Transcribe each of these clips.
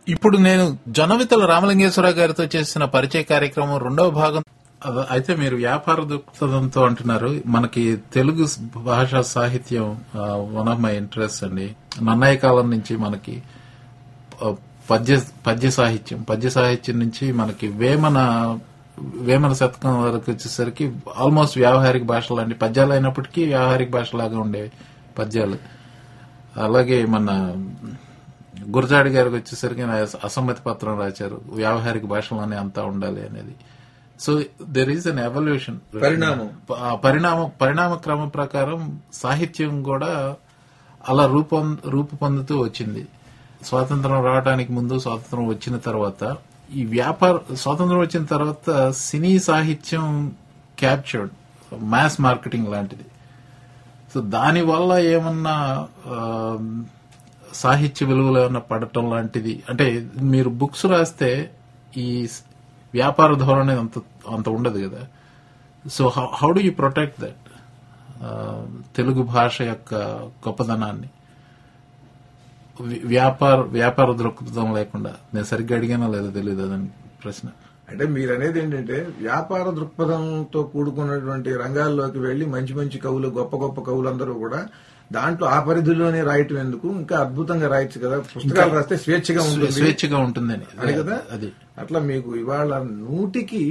ఇప్పుడు నేను జొన్నవిత్తల రామలింగేశ్వరరావు గారితో చేసిన పరిచయ కార్యక్రమం రెండవ భాగం అద- అయితే మీరు వ్యాపార దృక్పథంతో అంటున్నారు మనకి తెలుగు స్- భాషా సాహిత్యం వన్ ఆఫ్ మై ఇంట్రెస్ట్ అండి నన్నయ్య కాలం నుంచి మనకి ఆ, పద్య పద్య సాహిత్యం పద్య సాహిత్యం నుంచి మనకి వేమన వేమన శతకం వరకు వచ్చేసరికి ఆల్మోస్ట్ వ్యావహారిక భాషలు అండి పద్యాలు అయినప్పటికీ వ్యావహారిక భాషలాగా ఉండేవి పద్యాలు అలాగే మన గురజాడి గారికి వచ్చేసరికి ఆయన అసమ్మతి పత్రం రాశారు వ్యావహారిక భాషలోనే అంతా ఉండాలి అనేది so there is an evolution పరిణామం. పరిణామ పరిణామ క్రమం ప్రకారం సాహిత్యం కూడా అలా రూపొం రూపు పొందుతూ వచ్చింది స్వాతంత్రం రావడానికి ముందు స్వాతంత్రం వచ్చిన తర్వాత ఈ వ్యాపార స్వాతంత్రం వచ్చిన తర్వాత సినీ సాహిత్యం క్యాప్చర్డ్ మాస్ మార్కెటింగ్ లాంటిది సో దాని వల్ల ఏమన్నా ఆ, సాహిత్య విలువలు ఏమన్నా పడటం లాంటిది అంటే మీరు బుక్స్ రాస్తే ఈ స్- వ్యాపార ధోరణి అంత అంత ఉండదు కదా so how do you protect that Telugu భాష యొక్క గొప్పదనాన్ని వి- వ్యాపార వ్యాపార దృక్పథం లేకుండా నేను సరిగ్గా అడిగానో లేదో తెలియదు అదని ప్రశ్న అంటే మీరు అనేది ఏంటంటే వ్యాపార దృక్పథంతో కూడుకున్నటువంటి రంగాల్లోకి వెళ్లి మంచి మంచి కవులు గొప్ప గొప్ప కవులందరూ కూడా దాంట్లో ఆ పరిధిలోనే రాయటం ఎందుకు ఇంకా అద్భుతంగా రాయొచ్చు కదా పుస్తకాలు రాస్తే స్వేచ్ఛగా ఉంటుంది స్వేచ్ఛగా ఉంటుందని అది కదా అది అట్లా మీకు ఇవాళ నూటికి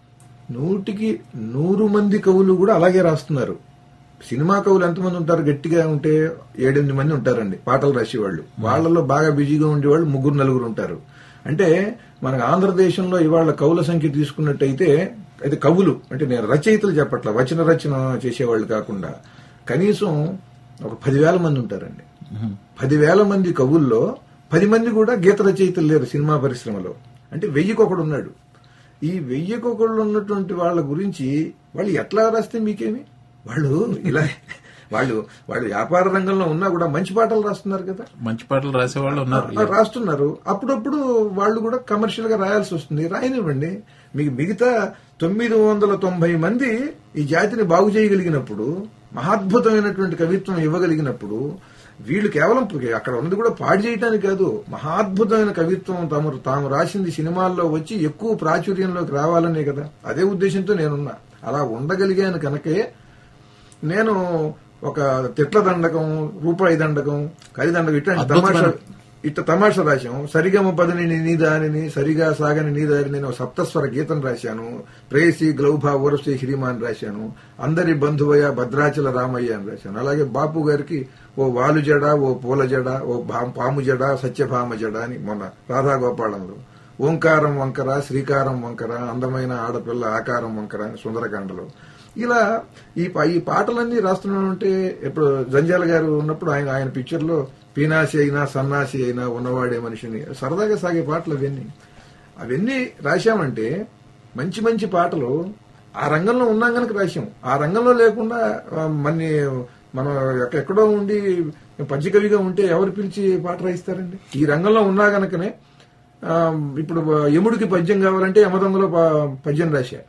నూటికి నూరు మంది కవులు కూడా అలాగే రాస్తున్నారు సినిమా కవులు ఎంతమంది ఉంటారు గట్టిగా ఉంటే ఏడెనిమిది మంది ఉంటారండి పాటలు రాసేవాళ్ళు వాళ్ళలో బాగా బిజీగా ఉండేవాళ్ళు ముగ్గురు నలుగురు ఉంటారు అంటే మనకు ఆంధ్రదేశంలో ఇవాళ కవుల సంఖ్య తీసుకున్నట్టయితే అయితే కవులు అంటే నేను రచయితలు చెప్పట్ల వచన రచన చేసేవాళ్ళు కాకుండా కనీసం ఒక పదివేల మంది ఉంటారండి పదివేల మంది కవుల్లో పది మంది కూడా గీత రచయితలు లేరు సినిమా పరిశ్రమలో అంటే వెయ్యికొకడు ఉన్నాడు ఈ వెయ్యికొకళ్ళు ఉన్నటువంటి వాళ్ళ గురించి వాళ్ళు ఎట్లా రాస్తే మీకేమి వాళ్ళు ఇలా వాళ్ళు వాళ్ళు వ్యాపార రంగంలో ఉన్నా కూడా మంచి పాటలు రాస్తున్నారు కదా మంచి పాటలు రాసేవాళ్ళు ఉన్నారు ఆ, రాస్తున్నారు అప్పుడప్పుడు వాళ్ళు కూడా కమర్షియల్ గా రాయాల్సి వస్తుంది రాయనివ్వండి మీకు మిగతా తొమ్మిది వందల తొంభై మంది ఈ జాతిని బాగు చేయగలిగినప్పుడు మహాద్భుతమైనటువంటి కవిత్వం ఇవ్వగలిగినప్పుడు వీళ్ళు కేవలం అక్కడ ఉన్నది కూడా పాడు చేయటానికి కాదు మహాద్భుతమైన కవిత్వం తాము తాము రాసింది సినిమాల్లో వచ్చి ఎక్కువ ప్రాచుర్యంలోకి రావాలనే కదా అదే ఉద్దేశంతో నేనున్నా అలా ఉండగలిగాను కనుకే నేను ఒక తిట్ల దండకం రూపాయి దండకం కరి దండకం ఇట్లాంటి అద్భుతమైన- తమాషా ఇట్ట తమాషా రాశాం సరిగమ పదని నీ దానిని సరిగా సాగని నీ దారిని నేను ఒక సప్తస్వర గీతం రాశాను ప్రేయసి గ్లౌభ ఊరసి శ్రీమాన్ రాశాను అందరి బంధువయ్య భద్రాచల రామయ్య అని రాశాను అలాగే బాపు గారికి ఓ వాలు జడ ఓ పూల జడ ఓ భా- పాము జడ సత్యభామ జడ అని మొన్న రాధాగోపాలంలో ఓంకారం వంకర శ్రీకారం వంకర అందమైన ఆడపిల్ల ఆకారం వంకర అని సుందరకాండలో ఇలా ఈ పా- ఈ పాటలన్నీ రాస్తున్నానంటే ఇప్పుడు జంజాల గారు ఉన్నప్పుడు ఆయన ఆయన పిక్చర్ లో పీనాసి అయినా సన్నాసి అయినా ఉన్నవాడే మనిషిని సరదాగా సాగే పాటలు అవన్నీ అవన్నీ రాశామంటే మంచి మంచి పాటలు ఆ రంగంలో ఉన్నాం కనుక రాశాం ఆ రంగంలో లేకుండా ఆ, మన్ని మనం ఎక్క- ఎక్కడో ఉండి పద్య కవిగా ఉంటే ఎవరు పిలిచి పాట రాయిస్తారండి ఈ రంగంలో ఉన్నా గనకనే ఆ, ఇప్పుడు యముడికి పద్యం కావాలంటే యమదొంగలో ప- పద్యం రాశా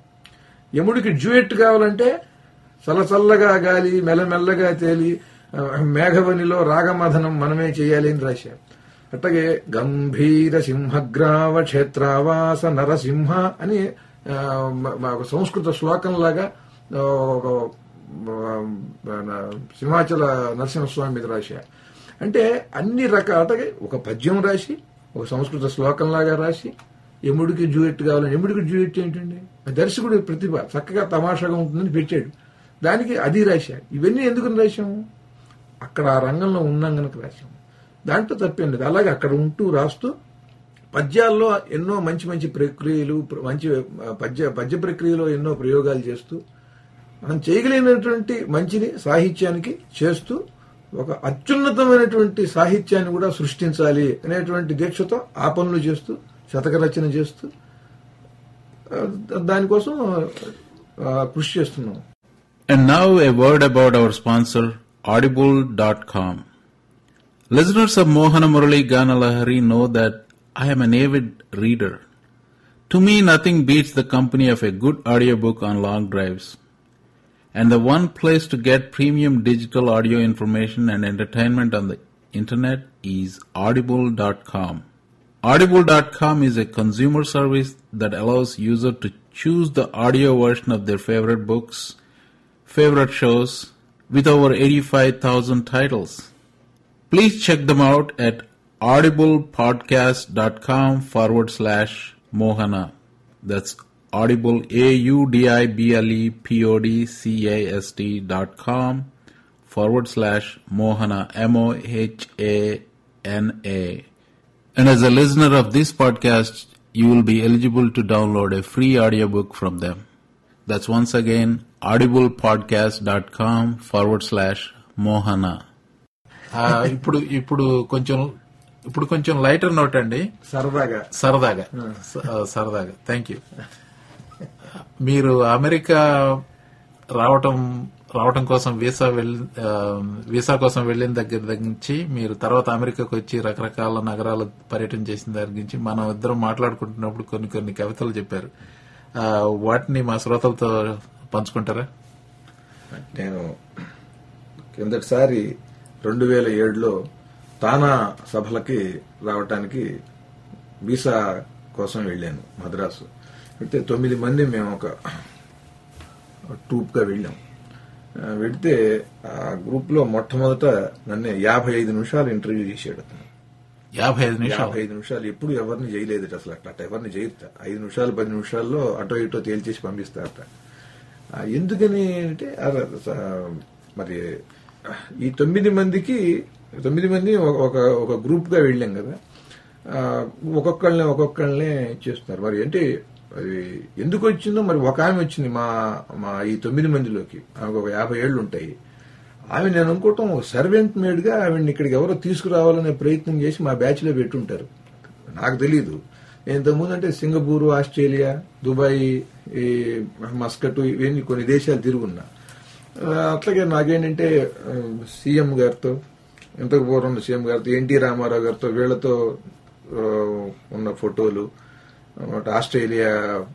యముడికి డ్యూయెట్ కావాలంటే చల్లచల్లగా గాలి మెల్లమెల్లగా తేలి ఆ, మేఘవనిలో రాగమథనం మనమే చేయాలి అని రాశారు అట్లాగే గంభీర సింహగ్రావ క్షేత్రావాస నరసింహ అని ఆ, మ- మ- ఒక సంస్కృత శ్లోకంలాగా ఆ, ఒక ఆ, మన సింహాచల నరసింహస్వామి మీద రాశా అంటే అన్ని రకాల అట్లాగే ఒక పద్యం రాసి ఒక సంస్కృత శ్లోకంలాగా రాసి యముడికి జూయెట్ కావాలని యముడికి జూయెట్ ఏంటండి ఆ దర్శకుడి ప్రతిభ చక్కగా తమాషాగా ఉంటుందని పెట్టాడు దానికి అది రాశాడు ఇవన్నీ ఎందుకు రాశాము అక్కడ ఆ రంగంలో ఉన్నాం గనక రాశాము దాంట్లో తప్పేం లేదు అలాగే అక్కడ ఉంటూ రాస్తూ పద్యాల్లో ఎన్నో మంచి మంచి ప్రక్రియలు ప్ర- మంచి ఆ, పద్య పద్య ప్రక్రియలో ఎన్నో ప్రయోగాలు చేస్తూ మనం చేయగలిగినటువంటి మంచిని సాహిత్యానికి చేస్తూ ఒక అత్యున్నతమైనటువంటి సాహిత్యాన్ని కూడా సృష్టించాలి అనేటువంటి దీక్షతో ఆ పనులు చేస్తూ శతక రచన చేస్తూ ఆ, దానికోసం ఆ, కృషి చేస్తున్నాం And now a word about our sponsor, audible.com. Listeners of Mohana Murali Ganalahari know that I am an avid reader. To me, nothing beats the company of a good audiobook on long drives. And the one place to get premium digital audio information and entertainment on the internet is audible.com. Audible.com is a consumer service that allows user to choose the audio version of their favorite books, favorite shows, with over 85,000 titles. Please check them out at audiblepodcast.com forward slash Mohana. That's audible, A-U-D-I-B-L-E P-O-D-C-A-S-T dot com forward slash Mohana, M-O-H-A-N-A. And as a listener of this podcast, you will be eligible to download a free audiobook from them. That's once again audiblepodcast.com forward slash Mohana. ఇప్పుడు ఇప్పుడు కొంచెం ఇప్పుడు కొంచెం lighter note అండి సరదాగా సరదాగా స- సరదాగా థ్యాంక్ యూ మీరు అమెరికా రావటం రావటం కోసం వీసా వెళ్ళి ఆ, వీసా కోసం వెళ్ళిన దగ్గర దగ్గర నుంచి మీరు తర్వాత అమెరికాకు వచ్చి రకరకాల నగరాలు పర్యటన చేసిన దగ్గర నుంచి మనం ఇద్దరం మాట్లాడుకుంటున్నప్పుడు కొన్ని కొన్ని కవితలు చెప్పారు ఆ, వాటిని మా శ్రోతలతో పంచుకుంటారా నేను కిందటిసారి రెండు వేల ఏడులో తానా సభలకి రావటానికి వీసా కోసం వెళ్ళాను మద్రాసు అయితే తొమ్మిది మంది మేము ఒక ట్రూప్గా వెళ్ళాం ఆ, వెళితే ఆ గ్రూప్లో మొట్టమొదట నన్ను యాభై ఐదు నిమిషాలు ఇంటర్వ్యూ చేశాడు అతను యాభై ఐదు నిమిషాలు యాభై ఐదు నిమిషాలు ఎప్పుడు ఎవరిని చేయలేదు అసలు అట్లా అట్లా ఎవరిని చేయొద్ద ఐదు నిమిషాలు పది నిమిషాల్లో అటో ఇటో తేల్చేసి పంపిస్తారట ఆ, ఎందుకని అంటే అర- స- మరి ఈ తొమ్మిది మందికి తొమ్మిది మంది ఒక- ఒక ఒక గ్రూప్ గా వెళ్ళాం కదా ఆ, ఒక్కొక్కళ్ళని ఒక్కొక్కళ్ళనే చేస్తున్నారు మరి అంటే అది ఎందుకు వచ్చిందో మరి ఒక ఆమె వచ్చింది మా మా ఈ తొమ్మిది మందిలోకి ఆమెకు ఒక యాభై ఏళ్ళు ఉంటాయి ఆమె నేను అనుకోవటం సర్వెంట్ మేడ్ గా ఆవిడని ఇక్కడికి ఎవరో తీసుకురావాలనే ప్రయత్నం చేసి మా బ్యాచ్ లో పెట్టుంటారు నాకు తెలియదు నేను ఇంతకుముందు అంటే సింగపూర్ ఆస్ట్రేలియా దుబాయ్ ఈ మస్కట్ ఇవన్నీ కొన్ని దేశాలు తిరుగున్నా ఆ, అట్లాగే నాకేంటంటే ఆ, సీఎం గారితో ఇంతకు పూర్వం ఉన్న సీఎం గారితో ఎన్టీ రామారావు గారితో వీళ్ళతో ఆ, ఉన్న ఫోటోలు ఆ, ఆస్ట్రేలియా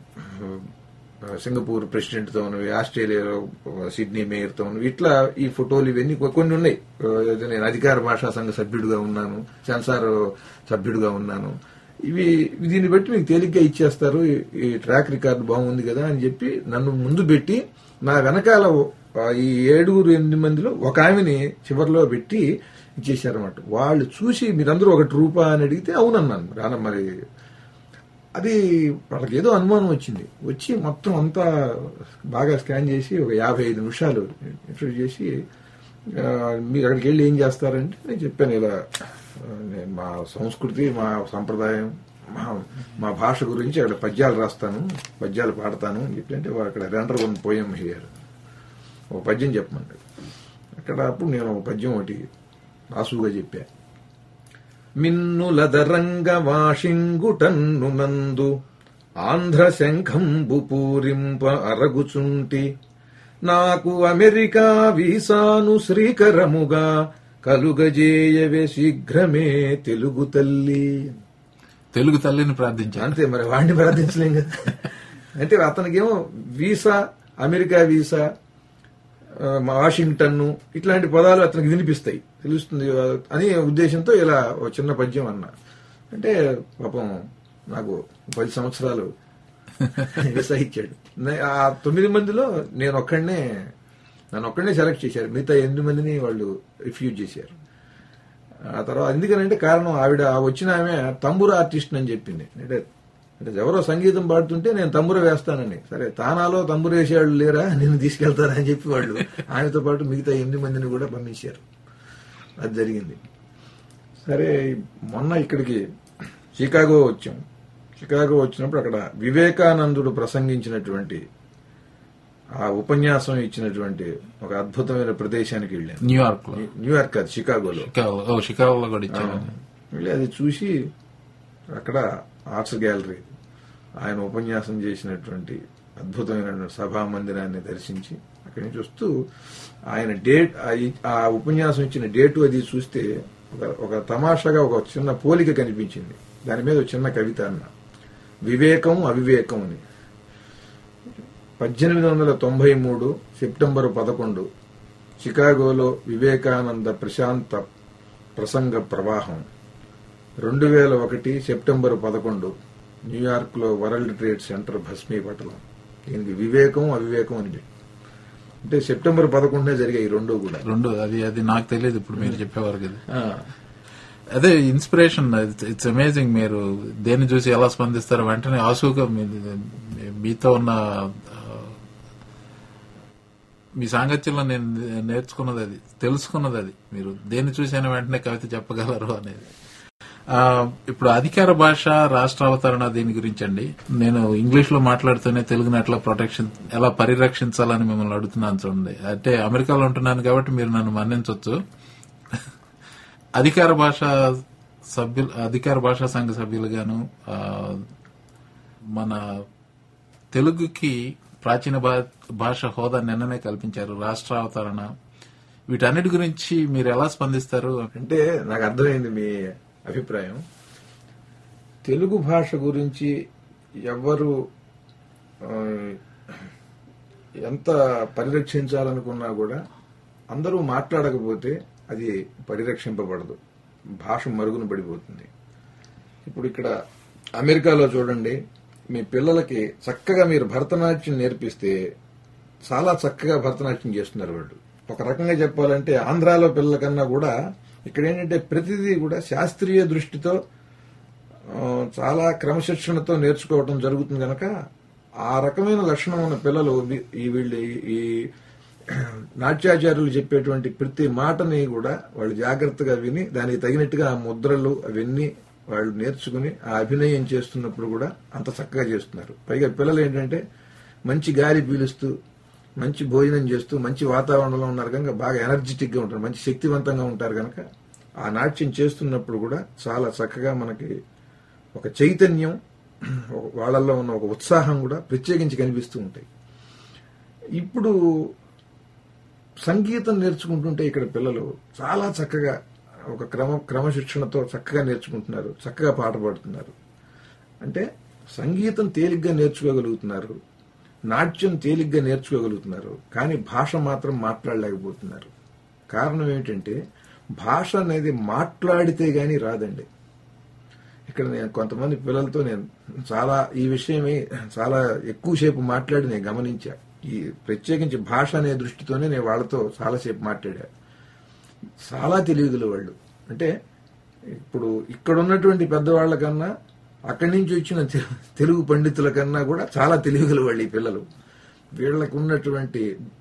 ఆ, సింగపూర్ ప్రెసిడెంట్ తో ఉన్నవి ఆస్ట్రేలియాలో ఆ, సిడ్నీ మేయర్ తో ఉన్నవి ఇట్లా ఈ ఫోటోలు ఇవన్నీ కొ- కొన్ని ఉన్నాయి ఆ, అయితే నేను అధికార భాషా సంఘ సభ్యుడిగా ఉన్నాను సెన్సార్ సభ్యుడిగా ఉన్నాను ఇవి దీన్ని బట్టి మీకు తేలిగ్గా ఇచ్చేస్తారు ఈ- ఈ ట్రాక్ రికార్డు బాగుంది కదా అని చెప్పి నన్ను ముందు పెట్టి నా వెనకాల ఆ, ఈ ఏడుగురు ఎనిమిది మందిలో ఒక ఆమెని చివరిలో పెట్టి ఇచ్చేసారన్నమాట వాళ్ళు చూసి మీరందరూ ఒక ట్రూపా అని అడిగితే అవునన్నాను రాన మరి అది వాళ్ళకి ఏదో అనుమానం వచ్చింది వచ్చి మొత్తం అంతా బాగా స్కాన్ చేసి ఒక యాభై ఐదు నిమిషాలు ఇంటర్వ్యూ చేసి ఆ, మీరు అక్కడికి వెళ్ళి ఏం చేస్తారంటే నేను చెప్పాను ఇలా ఆ, నేను మా సంస్కృతి మా సంప్రదాయం మా మా భాష గురించి అక్కడ పద్యాలు రాస్తాను పద్యాలు పాడతాను అని చెప్పి అంటే వాడు అక్కడ రెండర్ వన్ పోయం హియర్ ఒక పద్యం చెప్పమన్నాడు అక్కడ అప్పుడు నేను ఒక పద్యం ఒకటి రాసుగా చెప్పా మిన్నులదరంగ వాషింగుటన్ను నందు ఆంధ్ర శంఖంబు పూరింప అరగుచుంటి నాకు అమెరికా వీసాను శ్రీకరముగా కలుగజేయవే శీఘ్రమే తెలుగు తల్లి తెలుగు తల్లిని ప్రార్థించాను అంతే మరి వాడిని ప్రార్థించలేం కదా అంటే అతనికేమో వీసా అమెరికా వీసా ఆ, వాషింగ్టన్ ఇట్లాంటి పదాలు అతనికి వినిపిస్తాయి తెలుస్తుంది అనే ఉద్దేశంతో ఇలా ఒక చిన్న పద్యం అన్నా అంటే పాపం నాకు పది సంవత్సరాలు వీసా ఇచ్చాడు నే- ఆ తొమ్మిది మందిలో నేను ఒక్కడనే నన్ను ఒక్కడనే సెలెక్ట్ చేశారు మిగతా ఎనిమిది మందిని వాళ్ళు రిఫ్యూజ్ చేశారు ఆ తర్వాత ఎందుకనంటే కారణం ఆవిడ ఆ వచ్చిన ఆమె తంబుర ఆర్టిస్ట్ అని చెప్పింది అంటే అంటే ఎవరో సంగీతం పాడుతుంటే నేను తంబుర వేస్తానని సరే తానాలో తంబుర వేసేవాళ్ళు లేరా నేను తీసుకెళ్తారా అని చెప్పి వాళ్ళు ఆమెతో పాటు మిగతా ఎనిమిది మందిని కూడా పంపించారు అది జరిగింది సరే మొన్న ఇక్కడికి చికాగో వచ్చాం చికాగో వచ్చినప్పుడు అక్కడ వివేకానందుడు ప్రసంగించినటువంటి ఆ ఉపన్యాసం ఇచ్చినటువంటి ఒక అద్భుతమైన ప్రదేశానికి వెళ్ళాను న్యూయార్క్ లో న్యూయార్క్ కాదు చికాగోలో షికాగో ఓ షికాగోలో కూడా ఇచ్చాను వెళ్ళి అది చూసి అక్కడ ఆర్ట్స్ గ్యాలరీ ఆయన ఉపన్యాసం చేసినటువంటి అద్భుతమైన సభా మందిరాన్ని దర్శించి అక్కడి నుంచి వస్తూ ఆయన డేట్ ఆ- ఆ ఉపన్యాసం ఇచ్చిన డేటు అది చూస్తే ఒక ఒక తమాషాగా ఒక చిన్న పోలిక కనిపించింది దాని మీద ఒక చిన్న కవిత అన్న వివేకం అవివేకం అని పద్దెనిమిది వందల తొంభై మూడు సెప్టెంబర్ పదకొండు చికాగోలో వివేకానంద ప్రశాంత ప్రసంగ ప్రవాహం రెండు వేల ఒకటి సెప్టెంబర్ పదకొండు న్యూయార్క్ లో వరల్డ్ ట్రేడ్ సెంటర్ భస్మీపటలం దీనికి వివేకం అవివేకం అని పేరు. అంటే సెప్టెంబర్ పదకొండునే జరిగాయి ఈ రెండు కూడా రెండు అది అది నాకు తెలియదు ఇప్పుడు మీరు చెప్పేవారు కదా ఆ, అదే ఇన్స్పిరేషన్ ఇట్స్ అమేజింగ్ మీరు దేన్ని చూసి ఎలా స్పందిస్తారో వెంటనే ఆసుగా మీ- మీతో ఉన్న ఆ, మీ సాంగత్యంలో నేను నేర్చుకున్నది అది తెలుసుకున్నది అది మీరు దేన్ని చూసైనా వెంటనే కవిత చెప్పగలరు అనేది ఆ, ఇప్పుడు అధికార భాష రాష్ట్ర అవతరణ దీని గురించి అండి నేను ఇంగ్లీష్ లో మాట్లాడుతూనే తెలుగుని ఎట్లా ప్రొటెక్షన్ ఎలా పరిరక్షించాలని మిమ్మల్ని అడుగుతున్నాను చూడండి అంటే అమెరికాలో ఉంటున్నాను కాబట్టి మీరు నన్ను మన్నించవచ్చు అధికార భాష సభ్యులు అధికార భాషా సంఘ సభ్యులుగాను ఆ, మన తెలుగుకి ప్రాచీన భా- భాష హోదా నిన్ననే కల్పించారు రాష్ట్ర అవతరణ వీటన్నిటి గురించి మీరు ఎలా స్పందిస్తారు అంటే నాకు అర్థమైంది మీ అభిప్రాయం తెలుగు భాష గురించి ఎవరు ఆ, ఎంత పరిరక్షించాలనుకున్నా కూడా అందరూ మాట్లాడకపోతే అది పరిరక్షింపబడదు భాష మరుగున పడిపోతుంది ఇప్పుడు ఇక్కడ అమెరికాలో చూడండి మీ పిల్లలకి చక్కగా మీరు భరతనాట్యం నేర్పిస్తే చాలా చక్కగా భరతనాట్యం చేస్తున్నారు వాళ్ళు ఒక రకంగా చెప్పాలంటే ఆంధ్రాలో పిల్లల కన్నా కూడా ఇక్కడ ఏంటంటే ప్రతిదీ కూడా శాస్త్రీయ దృష్టితో ఆ, చాలా క్రమశిక్షణతో నేర్చుకోవడం జరుగుతుంది కనుక ఆ రకమైన లక్షణం ఉన్న పిల్లలు వి- ఈ వీళ్ళు ఈ- ఈ నాట్యాచార్యులు చెప్పేటువంటి ప్రతి మాటని కూడా వాళ్ళు జాగ్రత్తగా విని దానికి తగినట్టుగా ఆ ముద్రలు అవన్నీ వాళ్ళు నేర్చుకుని ఆ అభినయం చేస్తున్నప్పుడు కూడా అంత చక్కగా చేస్తున్నారు పైగా పిల్లలు ఏంటంటే మంచి గాలి పీలుస్తూ మంచి భోజనం చేస్తూ మంచి వాతావరణంలో ఉన్నారు కనుక బాగా ఎనర్జెటిక్ గా ఉంటారు మంచి శక్తివంతంగా ఉంటారు కనుక ఆ నాట్యం చేస్తున్నప్పుడు కూడా చాలా చక్కగా మనకి ఒక చైతన్యం ఒక- వాళ్ళల్లో ఉన్న ఒక ఉత్సాహం కూడా ప్రత్యేకించి కనిపిస్తూ ఉంటాయి ఇప్పుడు సంగీతం నేర్చుకుంటుంటే ఇక్కడ పిల్లలు చాలా చక్కగా ఒక క్రమ క్రమశిక్షణతో చక్కగా నేర్చుకుంటున్నారు చక్కగా పాట పాడుతున్నారు అంటే సంగీతం తేలిగ్గా నేర్చుకోగలుగుతున్నారు నాట్యం తేలిగ్గా నేర్చుకోగలుగుతున్నారు కానీ భాష మాత్రం మాట్లాడలేకపోతున్నారు కారణం ఏమిటంటే భాష అనేది మాట్లాడితే గాని రాదండి ఇక్కడ నేను కొంతమంది పిల్లలతో నేను చాలా ఈ విషయమై చాలా ఎక్కువసేపు మాట్లాడి నేను గమనించా ఈ ప్రత్యేకించి భాష అనే దృష్టితోనే నేను వాళ్ళతో చాలాసేపు మాట్లాడా చాలా తెలివిగల వాళ్ళు అంటే ఇప్పుడు ఇక్కడ ఉన్నటువంటి పెద్దవాళ్ల కన్నా అక్కడి నుంచి వచ్చిన తె- తెలుగు పండితుల కన్నా కూడా చాలా తెలివిగల వాళ్ళు ఈ పిల్లలు వీళ్ళకు ఉన్నటువంటి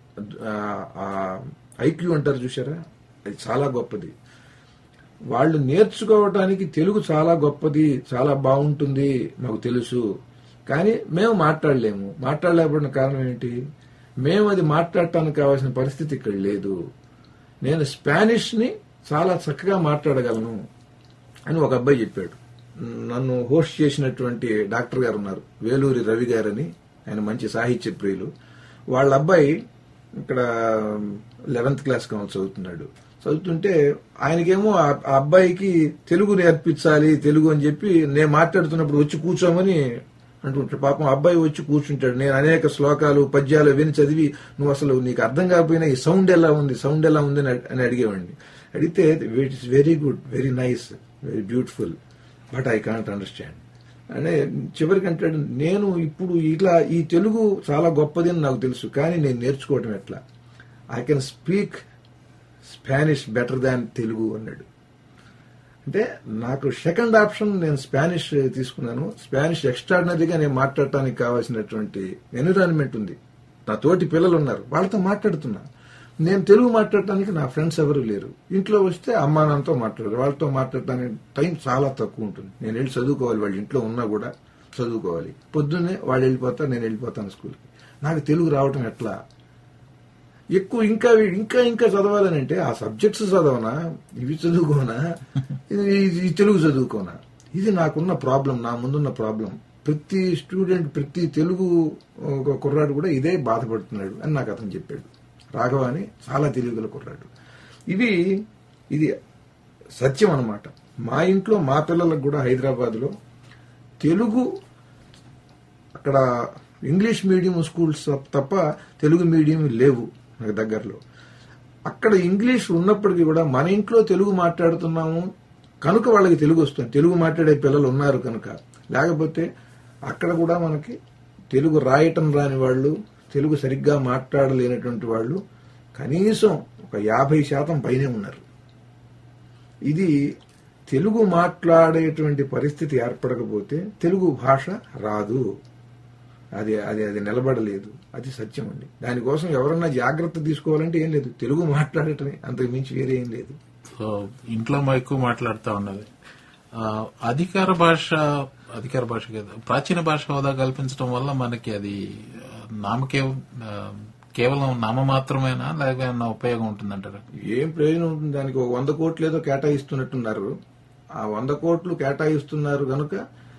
ఐక్యూ అంటారు చూసారా అది చాలా గొప్పది వాళ్ళు నేర్చుకోవటానికి తెలుగు చాలా గొప్పది చాలా బాగుంటుంది మాకు తెలుసు కానీ మేము మాట్లాడలేము మాట్లాడలేకపోయిన కారణం ఏంటి మేము అది మాట్లాడటానికి కావాల్సిన పరిస్థితి ఇక్కడ లేదు నేను స్పానిష్ ని చాలా చక్కగా మాట్లాడగలను అని ఒక అబ్బాయి చెప్పాడు నన్ను హోస్ట్ చేసినటువంటి డాక్టర్ గారు ఉన్నారు వేలూరి రవి గారని ఆయన మంచి సాహిత్య ప్రియులు వాళ్ళ అబ్బాయి ఇక్కడ లెవెన్త్ క్లాస్ కావచ్చు చదువుతున్నాడు చదువుతుంటే ఆయనకేమో ఆ ఆ అబ్బాయికి తెలుగు నేర్పించాలి తెలుగు అని చెప్పి నేను మాట్లాడుతున్నప్పుడు వచ్చి కూర్చోమని అంటుంటాడు పాపం అబ్బాయి వచ్చి కూర్చుంటాడు నేను అనేక శ్లోకాలు పద్యాలు విని చదివి నువ్వు అసలు నీకు అర్థం కాకపోయినా ఈ సౌండ్ ఎలా ఉంది సౌండ్ ఎలా ఉంది అని అడి- అని అడిగేవాడిని అడిగితే it is very good very nice very beautiful but I can't understand అంటే చివరికి అంటాడు నేను ఇప్పుడు ఇట్లా ఈ తెలుగు చాలా గొప్పది అని నాకు తెలుసు కానీ నేను నేర్చుకోవటం ఎట్లా I can speak Spanish better than Telugu అన్నాడు అంటే నాకు సెకండ్ ఆప్షన్ నేను స్పానిష్ తీసుకున్నాను స్పానిష్ ఎక్స్ట్రాడినరీగా నేను మాట్లాడటానికి కావాల్సినటువంటి ఎన్విరాన్మెంట్ ఉంది నా తోటి పిల్లలు ఉన్నారు వాళ్ళతో మాట్లాడుతున్నా నేను తెలుగు మాట్లాడటానికి నా ఫ్రెండ్స్ ఎవరు లేరు ఇంట్లో వస్తే అమ్మా నాన్నతో మాట్లాడరు వాళ్ళతో మాట్లాడటానికి టైం చాలా తక్కువ ఉంటుంది నేను వెళ్ళి చదువుకోవాలి వాళ్ళు ఇంట్లో ఉన్నా కూడా చదువుకోవాలి పొద్దున్నే వాళ్ళు వెళ్ళిపోతారు నేను వెళ్ళిపోతాను స్కూల్కి నాకు తెలుగు రావటం ఎట్లా ఎక్కువ ఇంకా ఇంకా ఇంకా చదవాలని అంటే ఆ సబ్జెక్ట్స్ చదవనా ఇవి చదువుకోనా ఇది ఈ తెలుగు చదువుకోనా ఇది నాకున్న ప్రాబ్లం నా ముందున్న ప్రాబ్లం ప్రతి స్టూడెంట్ ప్రతి తెలుగు ఒక కుర్రాడు కూడా ఇదే బాధపడుతున్నాడు అని నాకు అతను చెప్పాడు రాఘవ అని చాలా తెలుగుల కుర్రాడు ఇది ఇది సత్యం అన్నమాట మా ఇంట్లో మా పిల్లలకు కూడా హైదరాబాద్లో తెలుగు అక్కడ ఇంగ్లీష్ మీడియం స్కూల్స్ తప్ప తెలుగు మీడియం లేవు నాకు దగ్గరలో అక్కడ ఇంగ్లీష్ ఉన్నప్పటికీ కూడా మన ఇంట్లో తెలుగు మాట్లాడుతున్నాము కనుక వాళ్ళకి తెలుగు వస్తుంది తెలుగు మాట్లాడే పిల్లలు ఉన్నారు కనుక లేకపోతే అక్కడ కూడా మనకి తెలుగు రాయటం రాని వాళ్ళు తెలుగు సరిగ్గా మాట్లాడలేనటువంటి వాళ్ళు కనీసం ఒక యాభై శాతం పైనే ఉన్నారు ఇది తెలుగు మాట్లాడేటువంటి పరిస్థితి ఏర్పడకపోతే తెలుగు భాష రాదు అది అది అది నిలబడలేదు అది సత్యం అండి దానికోసం ఎవరన్నా జాగ్రత్త తీసుకోవాలంటే ఏం లేదు తెలుగు మాట్లాడటమే అంతకు మించి వేరే ఏం లేదు సో ఇంట్లో మా ఎక్కువ మాట్లాడుతూ ఉన్నది ఆ, అధికార భాష అధికార భాష కాదు ప్రాచీన భాష హోదా కల్పించడం వల్ల మనకి అది ఆ, నామకే ఆ, కేవలం నామ మాత్రమేనా లేక ఏమన్నా ఉపయోగం ఉంటుందంటారా ఏం ప్రయోజనం ఉంటుంది దానికి ఒక వంద కోట్లు ఏదో కేటాయిస్తున్నట్టున్నారు ఆ వంద కోట్లు కేటాయిస్తున్నారు కనుక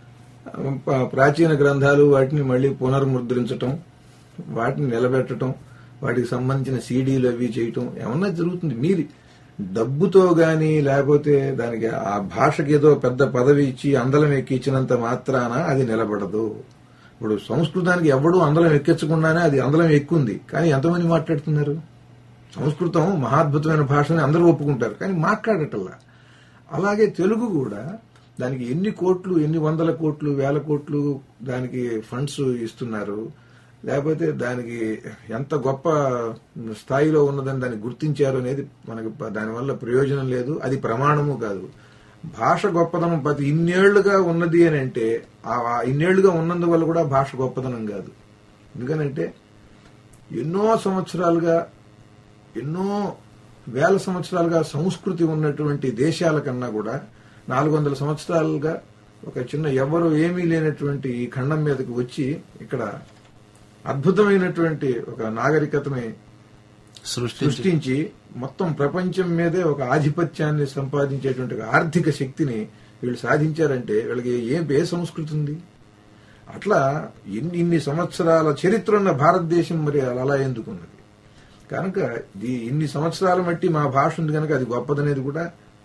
ప- ప్రాచీన గ్రంథాలు వాటిని మళ్ళీ పునర్ముద్రించటం వాటిని నిలబెట్టడం వాటికి సంబంధించిన సీడీలు అవి చేయటం ఏమన్నా జరుగుతుంది మీరు డబ్బుతో గాని లేకపోతే దానికి ఆ భాషకి ఏదో పెద్ద పదవి ఇచ్చి అందలం ఎక్కించినంత మాత్రాన అది నిలబడదు ఇప్పుడు సంస్కృతానికి ఎవడూ అందలం ఎక్కించకుండానే అది అందలం ఎక్కుంది కానీ ఎంతమంది మాట్లాడుతున్నారు సంస్కృతం మహాద్భుతమైన భాషని అందరూ ఒప్పుకుంటారు కానీ మాట్లాడటల్లా అలాగే తెలుగు కూడా దానికి ఎన్ని కోట్లు ఎన్ని వందల కోట్లు వేల కోట్లు దానికి ఫండ్స్ ఇస్తున్నారు లేకపోతే దానికి ఎంత గొప్ప స్థాయిలో ఉన్నదని దాన్ని గుర్తించారు అనేది మనకి ప- దానివల్ల ప్రయోజనం లేదు అది ప్రమాణము కాదు భాష గొప్పదనం ప్రతి ఇన్నేళ్లుగా ఉన్నది అని అంటే ఆ ఆ ఇన్నేళ్లుగా ఉన్నందువల్ల కూడా భాష గొప్పదనం కాదు ఎందుకనంటే ఎన్నో సంవత్సరాలుగా ఎన్నో వేల సంవత్సరాలుగా సంస్కృతి ఉన్నటువంటి దేశాల కన్నా కూడా నాలుగు వందల సంవత్సరాలుగా ఒక చిన్న ఎవరు ఏమీ లేనటువంటి ఈ ఖండం మీదకి వచ్చి ఇక్కడ అద్భుతమైనటువంటి ఒక నాగరికతని సృష్టి సృష్టించి మొత్తం ప్రపంచం మీదే ఒక ఆధిపత్యాన్ని సంపాదించేటువంటి ఒక ఆర్థిక శక్తిని వీళ్ళు సాధించారంటే వీళ్ళకి ఏం ఏ సంస్కృతి ఉంది అట్లా ఇన్ని ఇన్ని సంవత్సరాల చరిత్ర ఉన్న భారతదేశం మరి అలా ఎందుకున్నది కనుక ఇది ఇన్ని సంవత్సరాల మట్టి మా భాష ఉంది కనుక అది గొప్పదనేది కూడా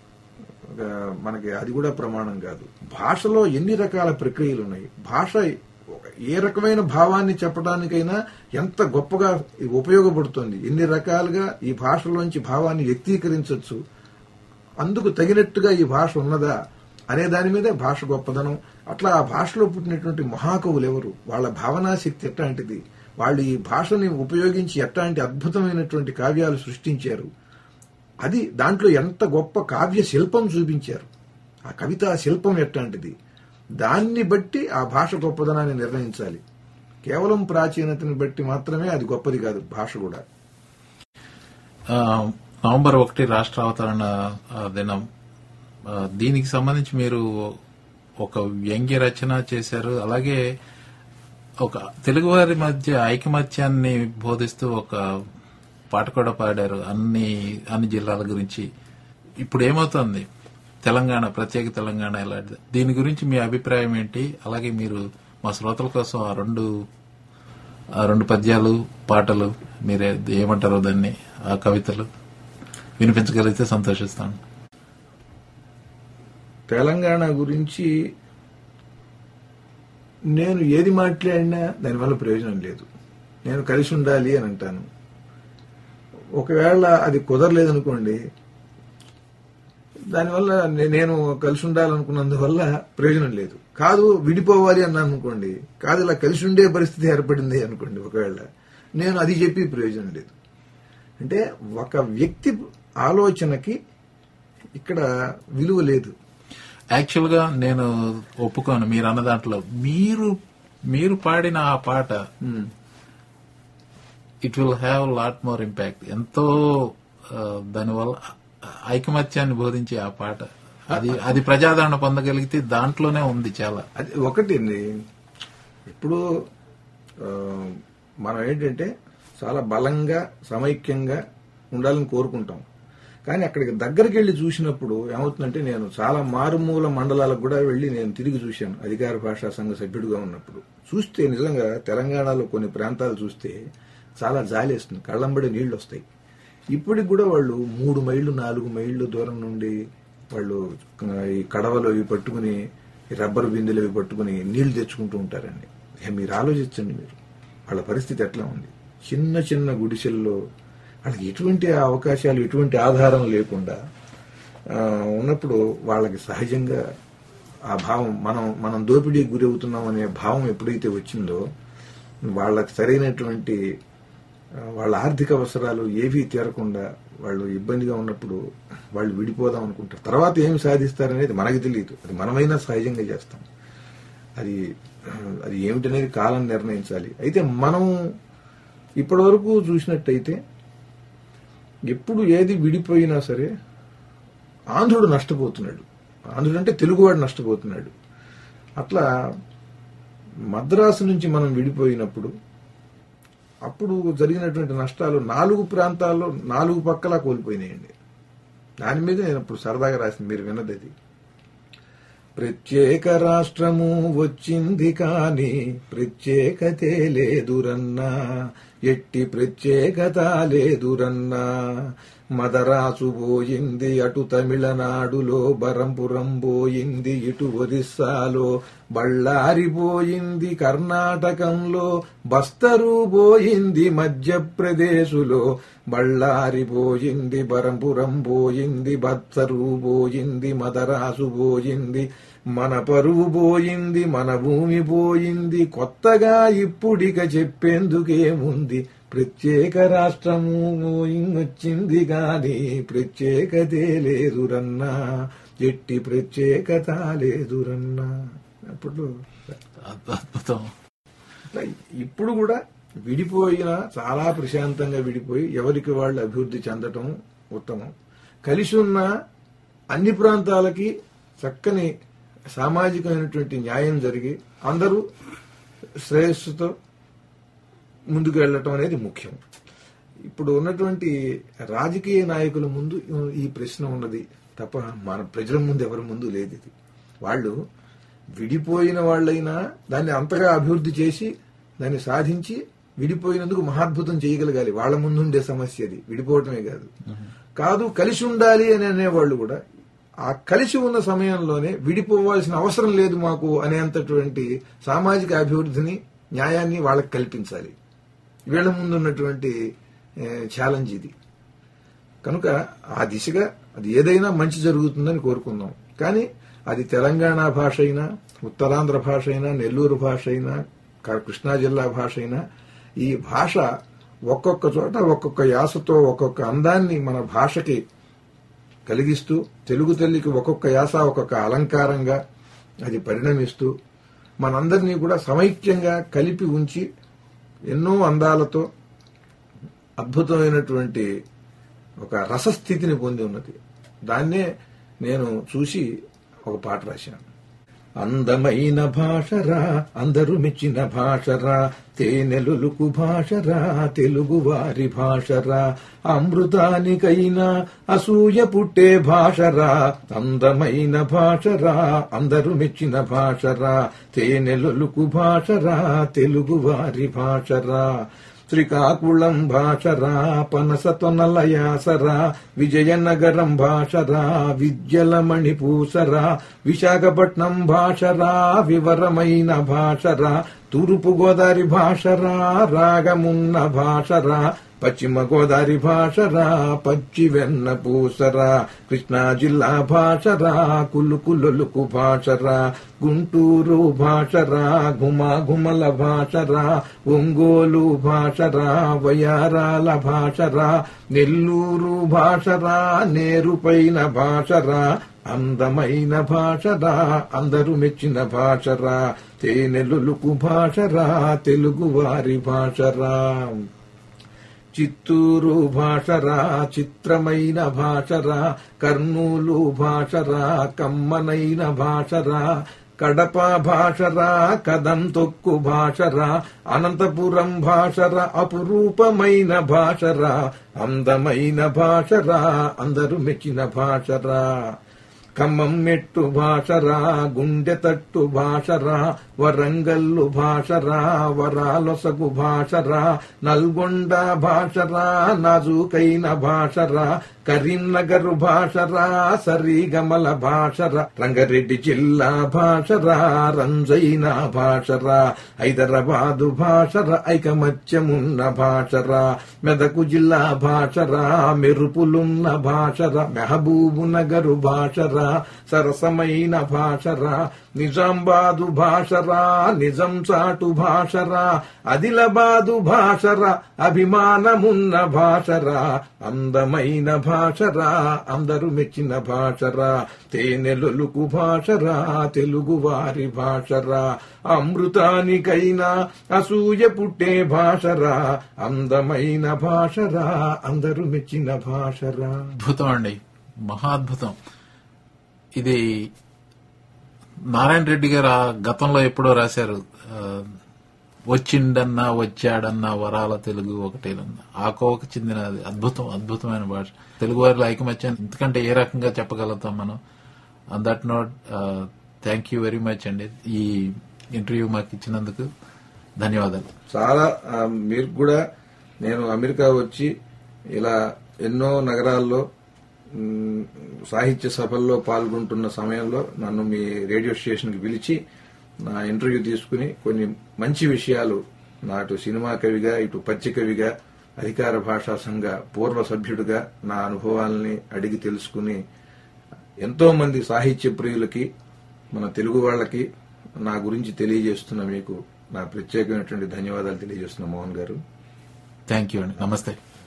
ఒక మనకి అది కూడా ప్రమాణం కాదు భాషలో ఎన్ని రకాల ప్రక్రియలు ఉన్నాయి భాష ఒక- ఏ రకమైన భావాన్ని చెప్పడానికైనా ఎంత గొప్పగా ఇది ఉపయోగపడుతుంది ఎన్ని రకాలుగా ఈ భాషలోంచి భావాన్ని వ్యక్తీకరించవచ్చు అందుకు తగినట్టుగా ఈ భాష ఉన్నదా అనే దాని మీదే భాష గొప్పదనం అట్లా ఆ భాషలో పుట్టినటువంటి మహాకవులు ఎవరు వాళ్ళ భావనా శక్తి ఎట్లాంటిది వాళ్ళు ఈ భాషని ఉపయోగించి ఎట్లాంటి అద్భుతమైనటువంటి కావ్యాలు సృష్టించారు అది దాంట్లో ఎంత గొప్ప కావ్య శిల్పం చూపించారు ఆ కవితా శిల్పం ఎట్లాంటిది దాన్ని బట్టి ఆ భాష గొప్పదనాన్ని నిర్ణయించాలి కేవలం ప్రాచీనతని బట్టి మాత్రమే అది గొప్పది కాదు భాష కూడా ఆ, నవంబర్ ఒకటి రాష్ట్ర అవతరణ ఆ, దినం ఆ, దీనికి సంబంధించి మీరు ఒక వ్యంగ్య రచన చేశారు అలాగే ఒక తెలుగువారి మధ్య ఐకమత్యాన్ని బోధిస్తూ ఒక పాట కూడా పాడారు అన్ని అన్ని జిల్లాల గురించి ఇప్పుడు ఏమవుతుంది తెలంగాణ ప్రత్యేక తెలంగాణ ఇలాంటిది దీని గురించి మీ అభిప్రాయం ఏంటి అలాగే మీరు మా శ్రోతల కోసం ఆ రెండు ఆ రెండు పద్యాలు పాటలు మీరే ఏమంటారో దాన్ని ఆ కవితలు వినిపించగలిగితే సంతోషిస్తాను తెలంగాణ గురించి నేను ఏది మాట్లాడినా దానివల్ల ప్రయోజనం లేదు నేను కలిసి ఉండాలి అని అంటాను ఒకవేళ అది కుదరలేదనుకోండి దానివల్ల నే- నేను కలిసి ఉండాలనుకున్నందువల్ల ప్రయోజనం లేదు కాదు విడిపోవాలి అన్నాను అనుకోండి కాదు ఇలా కలిసి ఉండే పరిస్థితి ఏర్పడింది అనుకోండి ఒకవేళ నేను అది చెప్పి ప్రయోజనం లేదు అంటే ఒక వ్యక్తి ఆలోచనకి ఇక్కడ విలువ లేదు యాక్చువల్ గా నేను ఒప్పుకోను మీరు అన్న దాంట్లో మీరు మీరు పాడిన ఆ పాట um. It will have lot more impact ఎంతో ఆ, దానివల్ల ఐకమత్యాన్ని బోధించే ఆ పాట అది అది ప్రజాదరణ పొందగలిగితే దాంట్లోనే ఉంది చాలా అది ఒకటి అండి ఇప్పుడు ఆ, మనం ఏంటంటే చాలా బలంగా సమైక్యంగా ఉండాలని కోరుకుంటాం కానీ అక్కడికి దగ్గరికి వెళ్ళి చూసినప్పుడు ఏమవుతుందంటే నేను చాలా మారుమూల మండలాలకు కూడా వెళ్ళి నేను తిరిగి చూశాను అధికార భాషా సంఘ సభ్యుడిగా ఉన్నప్పుడు చూస్తే నిజంగా తెలంగాణలో కొన్ని ప్రాంతాలు చూస్తే చాలా జాలేస్తుంది కళ్ళంబడి నీళ్లు వస్తాయి ఇప్పటికి కూడా వాళ్ళు మూడు మైళ్ళు నాలుగు మైళ్ళు దూరం నుండి వాళ్ళు ఆ, ఈ కడవలు ఇవి పట్టుకుని ఈ రబ్బర్ బిందెలు ఇవి పట్టుకుని నీళ్లు తెచ్చుకుంటూ ఉంటారండి ఇక మీరు ఆలోచించండి మీరు వాళ్ళ పరిస్థితి ఎట్లా ఉంది చిన్న చిన్న గుడిసెల్లో వాళ్ళకి ఎటువంటి అవకాశాలు ఎటువంటి ఆధారం లేకుండా ఆ, ఉన్నప్పుడు వాళ్ళకి సహజంగా ఆ భావం మనం మనం దోపిడీకి గురి అవుతున్నాం అనే భావం ఎప్పుడైతే వచ్చిందో వాళ్ళకి సరైనటువంటి ఆ, వాళ్ళ ఆర్థిక అవసరాలు ఏవీ తీరకుండా వాళ్ళు ఇబ్బందిగా ఉన్నప్పుడు వాళ్ళు విడిపోదాం అనుకుంటారు తర్వాత ఏమి సాధిస్తారనేది మనకి తెలియదు అది మనమైనా సహజంగా చేస్తాం అది ఆ, అది ఏమిటనేది కాలం నిర్ణయించాలి అయితే మనం ఇప్పటివరకు చూసినట్టయితే ఎప్పుడు ఏది విడిపోయినా సరే ఆంధ్రుడు నష్టపోతున్నాడు ఆంధ్రుడు అంటే తెలుగువాడు నష్టపోతున్నాడు అట్లా మద్రాసు నుంచి మనం విడిపోయినప్పుడు అప్పుడు జరిగినటువంటి నష్టాలు నాలుగు ప్రాంతాల్లో నాలుగు పక్కలా కోల్పోయినాయండి దాని మీద నేను ఇప్పుడు సరదాగా రాసింది మీరు విన్నది అది ప్రత్యేక రాష్ట్రము వచ్చింది కాని ప్రత్యేకతే లేదురన్నా ఎట్టి ప్రత్యేకత లేదురన్నా మదరాసు పోయింది అటు తమిళనాడులో బరంపురం పోయింది ఇటు ఒరిస్సాలో బళ్ళారి పోయింది కర్ణాటకంలో బస్తరు పోయింది మధ్యప్రదేశులో బళ్ళారి పోయింది బరంపురం పోయింది బత్తరు పోయింది మదరాసు పోయింది మన పరువు పోయింది మన భూమి పోయింది కొత్తగా ఇప్పుడిక చెప్పేందుకేముంది ప్రత్యేక రాష్ట్రము వచ్చింది గాని ప్రత్యేకతే లేదురన్నా ఎట్టి ప్రత్యేకత లేదురన్నా అప్పుడు అద్భు- అద్భుతం అట్లా ఇప్పుడు కూడా విడిపోయిన చాలా ప్రశాంతంగా విడిపోయి ఎవరికి వాళ్ళు అభివృద్ధి చెందటం ఉత్తమం కలిసి ఉన్న అన్ని ప్రాంతాలకి చక్కని సామాజికమైనటువంటి న్యాయం జరిగి అందరూ శ్రేయస్సుతో ముందుకు వెళ్ళటం అనేది ముఖ్యం ఇప్పుడు ఉన్నటువంటి రాజకీయ నాయకుల ముందు ఈ ప్రశ్న ఉన్నది తప్ప మన ప్రజల ముందు ఎవరి ముందు లేదు ఇది వాళ్ళు విడిపోయిన వాళ్ళైనా దాన్ని అంతగా అభివృద్ధి చేసి దాన్ని సాధించి విడిపోయినందుకు మహాద్భుతం చేయగలగాలి వాళ్ళ ముందుండే సమస్య అది విడిపోవటమే కాదు కాదు కలిసి ఉండాలి అని అనేవాళ్ళు కూడా ఆ కలిసి ఉన్న సమయంలోనే విడిపోవాల్సిన అవసరం లేదు మాకు అనేంతటువంటి సామాజిక అభివృద్ధిని న్యాయాన్ని వాళ్ళకి కల్పించాలి వీళ్ళ ముందున్నటువంటి ఛాలెంజ్ ఇది కనుక ఆ దిశగా అది ఏదైనా మంచి జరుగుతుందని కోరుకుందాం కానీ అది తెలంగాణ భాష అయినా ఉత్తరాంధ్ర భాష అయినా నెల్లూరు భాష అయినా క- కృష్ణా జిల్లా భాష అయినా ఈ భాష ఒక్కొక్క చోట ఒక్కొక్క యాసతో ఒక్కొక్క అందాన్ని మన భాషకి కలిగిస్తూ తెలుగు తల్లికి ఒక్కొక్క యాస ఒక్కొక్క అలంకారంగా అది పరిణమిస్తూ మనందరినీ కూడా సమైక్యంగా కలిపి ఉంచి ఎన్నో అందాలతో అద్భుతమైనటువంటి ఒక రసస్థితిని పొంది ఉన్నది దాన్నే నేను చూసి ఒక పాట రాశాను అందమైన భాషరా అందరూ మెచ్చిన భాషరా తేనెలులుకు భాషరా తెలుగు వారి భాషరా అమృతానికైనా అసూయ పుట్టే భాషరా అందమైన భాషరా అందరూ మెచ్చిన భాషరా తేనెలులుకు భాషరా తెలుగు వారి భాషరా శ్రీకాకుళం భాషరా పనస తొనలయాసరా విజయనగరం భాషరా విద్యల మణిపూసరా విశాఖపట్నం భాషరా వివరమైన భాషరా తూర్పు గోదావరి భాషరా రాగమున్న భాషరా పశ్చిమ గోదావరి భాషరా పచ్చి వెన్న పూసరా కృష్ణా జిల్లా భాషరా కులుకులొలుకు భాషరా గుంటూరు భాషరా గుమ గుమల భాషరా ఒంగోలు భాషరా వయారాల భాషరా నెల్లూరు భాషరా నేరుపైన భాషరా అందమైన భాషరా అందరూ మెచ్చిన భాషరా తేనెలులుకు భాషరా తెలుగు వారి భాషరా చిత్తూరు భాషరా చిత్రమైన భాషరా కర్నూలు భాషరా కమ్మనైన భాషరా కడప భాషరా కదం తొక్కు భాషరా అనంతపురం భాషరా అపురూపమైన భాషరా అందమైన భాషరా అందరూ మెచ్చిన భాషరా ఖమ్మం మెట్టు భాషరా గుండె తట్టు భాషరా వరంగల్లు భాషరా వరాలొసగు భాషరా నల్గొండ భాషరా నాజూకైన భాషరా కరీంనగర్ భాషరా సరిగమల భాషరా రంగారెడ్డి జిల్లా భాషరా రంజైన భాషరా హైదరాబాదు భాషరా ఐకమత్యమున్న భాషరా మెదకు జిల్లా భాషరా మెరుపులున్న భాషరా మెహబూబు నగరు భాషరా సరసమైన భాషరా నిజాంబాదు భాషరా నిజం చాటు భాషరా ఆదిలాబాదు భాషరా అభిమానమున్న భాషరా అందమైన భాషరా అందరూ మెచ్చిన భాషరా తేనెలొలుకు భాషరా తెలుగు వారి భాషరా అమృతానికైనా అసూయ పుట్టే భాషరా అందమైన భాషరా అందరూ మెచ్చిన భాషరా అద్భుతం అండి మహాద్భుతం ఇది నారాయణ రెడ్డి గారు ఆ గతంలో ఎప్పుడో రాశారు ఆ, వచ్చిండన్నా వచ్చాడన్నా వరాల తెలుగు ఒకటేనన్నా ఆ కోవకు చెందిన అద్భుతం అద్భుతమైన భాష తెలుగు వారిలో ఐకమత్యం ఇంతకంటే ఏ రకంగా చెప్పగలుగుతాం మనం on that note thank you very much అండి ఈ ఇంటర్వ్యూ మాకు ఇచ్చినందుకు ధన్యవాదాలు చాలా ఆ, మీరు కూడా నేను అమెరికా వచ్చి ఇలా ఎన్నో నగరాల్లో మ్, సాహిత్య సభల్లో పాల్గొంటున్న సమయంలో నన్ను మీ రేడియో స్టేషన్కి పిలిచి నా ఇంటర్వ్యూ తీసుకుని కొన్ని మంచి విషయాలు నాటు సినిమా కవిగా ఇటు పద్య కవిగా అధికార భాషా సంఘ పూర్వ సభ్యుడిగా నా అనుభవాల్ని అడిగి తెలుసుకుని ఎంతో మంది సాహిత్య ప్రియులకి మన తెలుగు వాళ్ళకి నా గురించి తెలియజేస్తున్న మీకు నా ప్రత్యేకమైనటువంటి ధన్యవాదాలు తెలియజేస్తున్న మోహన్ గారు థ్యాంక్ యూ అండి నమస్తే